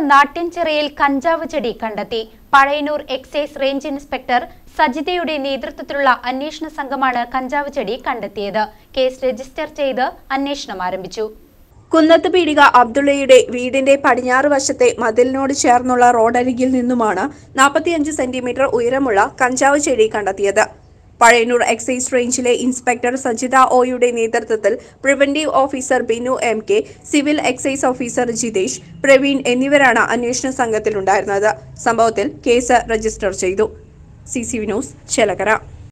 നാട്യൻചിറയിൽ കഞ്ചാവ് ചെടി കണ്ടെത്തി പഴയന്നൂർ എക്സൈസ് റേഞ്ച് ഇൻസ്പെക്ടർ സജിതയുടെ നേതൃത്വത്തിലുള്ള അന്വേഷണ സംഘമാണ് കഞ്ചാവ് ചെടി കണ്ടെത്തിയത് കേസ് രജിസ്റ്റർ ചെയ്ത് അന്വേഷണം ആരംഭിച്ചു കുന്നത്ത് പീടിക അബ്ദുള്ളയുടെ വീടിന്റെ പടിഞ്ഞാറ് വശത്തെ മതിലിനോട് ചേർന്നുള്ള റോഡരികിൽ നിന്നുമാണ് നാൽപ്പത്തിയഞ്ച് സെന്റിമീറ്റർ ഉയരമുള്ള കഞ്ചാവ് ചെടി കണ്ടെത്തിയത് പഴയന്നൂർ എക്സൈസ് റേഞ്ചിലെ ഇൻസ്പെക്ടർ സജിത ഒയുടെ നേതൃത്വത്തിൽ preventive officer Binu M K civil excise officer Jithesh Praveen എന്നിവരാണ് അന്വേഷണ സംഘത്തിലുണ്ടായിരുന്നത് സംഭവത്തിൽ കേസ് രജിസ്റ്റർ ചെയ്തു C C V news Chelakkara